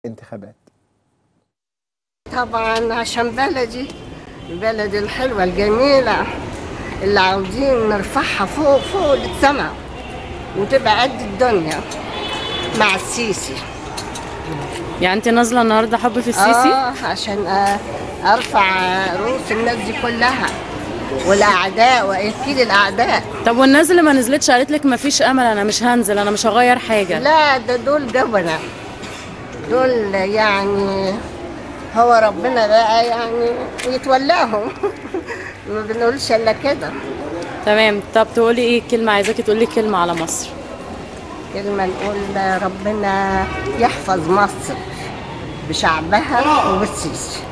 انتخابات طبعا عشان بلدي البلد الحلوة الجميلة اللي عاوزين نرفعها فوق فوق للسماء وتبقى قد الدنيا مع السيسي يعني انت نازله النهارده حب في السيسي اه عشان آه، ارفع رؤوس الناس دي كلها والاعداء واكيد الاعداء طب والناس اللي ما نزلتش قالت لك ما فيش امل انا مش هنزل انا مش هغير حاجه لا ده دول جبنة دول يعني هو ربنا بقى يعني يتولاهم ما بنقولش الا كده تمام طب تقولي ايه كلمه عايزاكي تقولي كلمه على مصر كلمة نقول ربنا يحفظ مصر بشعبها وبالسيسي